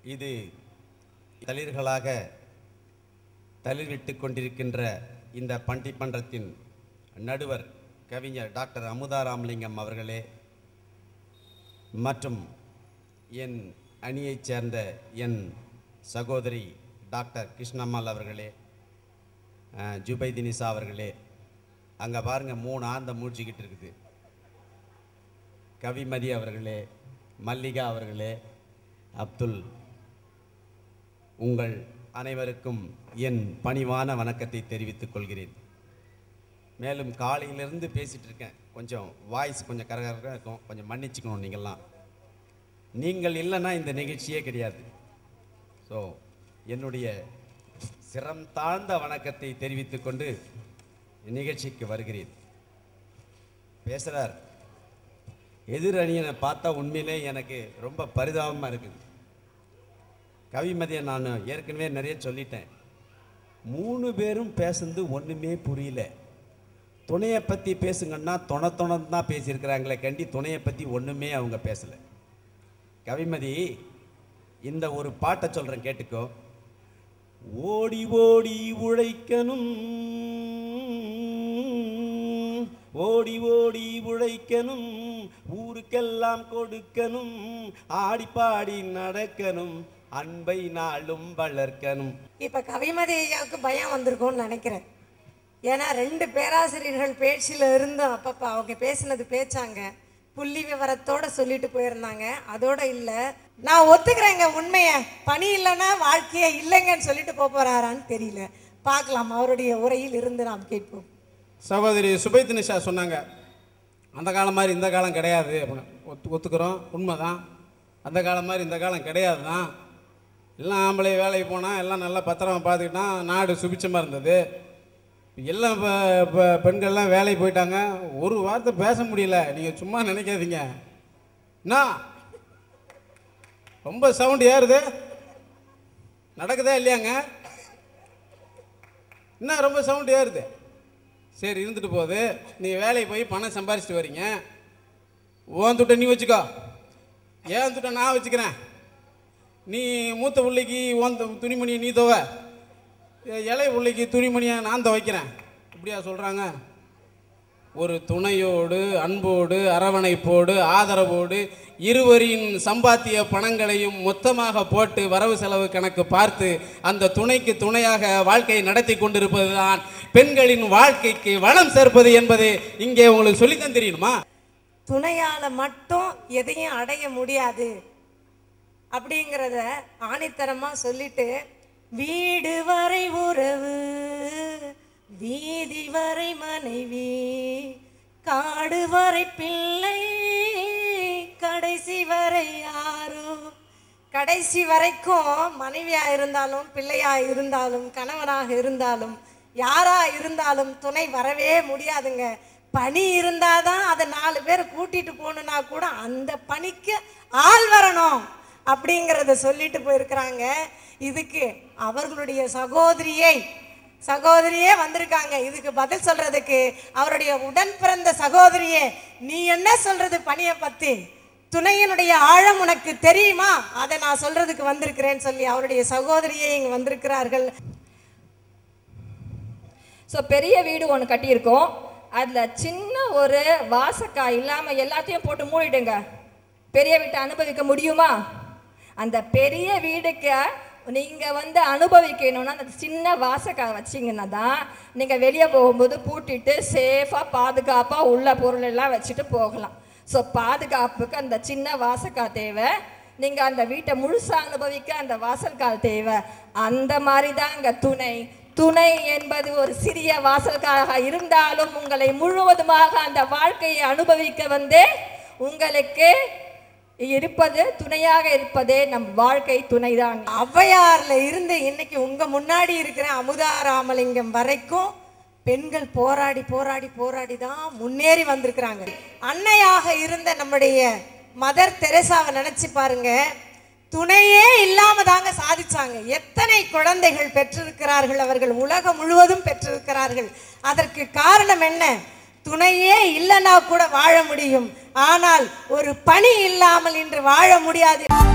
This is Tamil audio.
இது தளிர்களாக தளிர்விட்டு கொண்டிருக்கின்ற இந்த பண்டிமன்றத்தின் நடுவர் கவிஞர் டாக்டர் அமுதா ராமலிங்கம் அவர்களே மற்றும் என் அணியைச் சேர்ந்த என் சகோதரி டாக்டர் கிருஷ்ணம்மாள் அவர்களே அஹ், ஜுபைதினிசா அவர்களே அங்கே பாருங்கள் மூணு ஆந்த மூழ்கிக்கிட்டு இருக்குது கவிமதி அவர்களே மல்லிகா அவர்களே அப்துல் உங்கள் அனைவருக்கும் என் பணிவான வணக்கத்தை தெரிவித்துக் கொள்கிறேன் மேலும் காலையிலிருந்து பேசிகிட்டு இருக்கேன் கொஞ்சம் வாய்ஸ் கொஞ்சம் கரகரப்பாக இருக்கும் கொஞ்சம் மன்னிச்சுக்கணும் நீங்கள்லாம் நீங்கள் இல்லைன்னா இந்த நிகழ்ச்சியே கிடையாது ஸோ என்னுடைய சிரம் தாழ்ந்த வணக்கத்தை தெரிவித்துக் கொண்டு நிகழ்ச்சிக்கு வருகிறேன் பேசுகிறார் எதிர் அணியனை பார்த்தா உண்மையிலே எனக்கு ரொம்ப பரிதாபமாக இருக்குது கவிமதியை நான் ஏற்கனவே நிறைய சொல்லிட்டேன் மூணு பேரும் பேசுனது ஒன்றுமே புரியல துணையை பற்றி பேசுங்கன்னா தொண தொணன்னு தான் பேசியிருக்கிறாங்களே கண்டி துணையை பற்றி ஒன்றுமே அவங்க பேசலை கவிமதி இந்த ஒரு பாட்டை சொல்கிறேன் கேட்டுக்கோ ஓடி ஓடி உழைக்கணும் ஓடி ஓடி உழைக்கணும் ஊருக்கெல்லாம் கொடுக்கணும் ஆடி பாடி நடக்கணும் அன்பை நாளும் வளர்க்கணும் இப்ப கவிமதி ஐயாவுக்கு பயம் வந்திருக்கும்னு நினைக்கிறேன் ஏன்னா ரெண்டு பேராசிரியர்கள் பேச்சில் இருந்தும் அப்பப்ப அவங்க பேசினது பேச்சாங்க புள்ளி விவரத்தோட சொல்லிட்டு போயிருந்தாங்க அதோட இல்ல நான் ஒத்துக்கிறேங்க உண்மையை பணி இல்லைன்னா வாழ்க்கையே இல்லைங்கன்னு சொல்லிட்டு போக போறாரான்னு தெரியல பார்க்கலாம் அவருடைய உரையில் இருந்து நாம் கேட்போம் சகோதரி சுபைத் நிஷா சொன்னாங்க அந்த காலம் மாதிரி இந்த காலம் கிடையாது அப்படின்னு ஒத்து ஒத்துக்கிறோம் உண்மைதான் அந்த காலம் மாதிரி இந்த காலம் கிடையாது தான் எல்லாம் ஆம்பளை வேலைக்கு போனால் எல்லாம் நல்லா பத்திரமா பார்த்துக்கிட்டான் நாடு சுபிச்சமாக இருந்தது எல்லாம் இப்போ இப்போ பெண்கள்லாம் வேலைக்கு போயிட்டாங்க ஒரு வார்த்தை பேச முடியல நீங்கள் சும்மா நினைக்காதீங்க என்ன ரொம்ப சவுண்ட் ஏறுது நடக்குதா இல்லையாங்க என்ன ரொம்ப சவுண்ட் ஏறுது சரி இருந்துட்டு போகுது நீ வேலைக்கு போய் பணம் சம்பாரிச்சிட்டு வரீங்க ஓன் துட்ட நீ வச்சுக்கோ ஏன் துட்ட நான் வச்சுக்கிறேன் நீ மூத்த பிள்ளைக்கு ஓன் து- துணிமணியை நீ துவ இளைய பிள்ளைக்கு துணிமணியை நான் துவைக்கிறேன் இப்படியா சொல்கிறாங்க ஒரு துணையோடு அன்போடு அரவணைப்போடு ஆதரவோடு இருவரின் சம்பாத்திய பணங்களையும் மொத்தமாக போட்டு வரவு செலவு கணக்கு பார்த்து அந்த துணைக்கு துணையாக வாழ்க்கையை நடத்தி கொண்டிருப்பதுதான் பெண்களின் வாழ்க்கைக்கு வளம் சேர்ப்பது என்பது இங்கே உங்களுக்கு சொல்லித்தான் தெரியணுமா துணையால மட்டும் எதையும் அடைய முடியாது அப்படிங்கிறத ஆணித்தரமா சொல்லிட்டு வீடு வரை உறவு வீதி வரை மனைவி காடு வரை பிள்ளை கடைசி வரை யாரோ கடைசி வரைக்கும் மனைவியா இருந்தாலும் பிள்ளையா இருந்தாலும் கணவனாக இருந்தாலும் யாரா இருந்தாலும் துணை வரவே முடியாதுங்க பணி இருந்தாதான் அதை நாலு பேர் கூட்டிட்டு போகணும்னா கூட அந்த பணிக்கு ஆள் வரணும் அப்படிங்கிறத சொல்லிட்டு போயிருக்கிறாங்க இதுக்கு அவர்களுடைய சகோதரியை சகோதரியே வந்திருக்காங்க இதுக்கு பதில் சொல்றதுக்கு அவருடைய உடன் பிறந்த சகோதரியே நீ என்ன சொல்றது பணியை பத்தி துணையினுடைய ஆழம் உனக்கு தெரியுமா அதை நான் சொல்றதுக்கு வந்திருக்கிறேன்னு சொல்லி அவருடைய சகோதரியே இங்க வந்திருக்கிறார்கள் ஸோ பெரிய வீடு ஒன்று கட்டியிருக்கோம் அதில் சின்ன ஒரு வாசக்காய் இல்லாமல் எல்லாத்தையும் போட்டு மூடிடுங்க பெரிய வீட்டை அனுபவிக்க முடியுமா அந்த பெரிய வீடுக்கு நீங்கள் வந்து அனுபவிக்கணும்னா அந்த சின்ன வாசக்காய் வச்சிங்கன்னா தான் நீங்கள் வெளியே போகும்போது பூட்டிட்டு சேஃபாக பாதுகாப்பாக உள்ள பொருள் எல்லாம் வச்சுட்டு போகலாம் ஸோ பாதுகாப்புக்கு அந்த சின்ன வாசக்காய் தேவை நீங்கள் அந்த வீட்டை முழுசாக அனுபவிக்க அந்த வாசல்கால் தேவை அந்த மாதிரி தான் அங்கே துணை துணை என்பது ஒரு சிறிய வாசல்காக இருந்தாலும் உங்களை முழுவதுமாக அந்த வாழ்க்கையை அனுபவிக்க வந்து உங்களுக்கு இருப்பது துணையாக இருப்பதே நம் வாழ்க்கை துணைதான் ஔவையார்ல இருந்து இன்னைக்கு உங்க முன்னாடி இருக்கிற அமுதா ராமலிங்கம் வரைக்கும் பெண்கள் போராடி போராடி போராடி தான் முன்னேறி வந்திருக்கிறாங்க அன்னையாக இருந்த நம்முடைய மதர் தெரேசாவை நினைச்சு பாருங்க துணையே இல்லாம தாங்க சாதிச்சாங்க எத்தனை குழந்தைகள் பெற்றிருக்கிறார்கள் அவர்கள் உலகம் முழுவதும் பெற்றிருக்கிறார்கள் அதற்கு காரணம் என்ன துணையே இல்லைன்னா கூட வாழ முடியும் ஆனால் ஒரு பணி இல்லாமல் இன்று வாழ முடியாது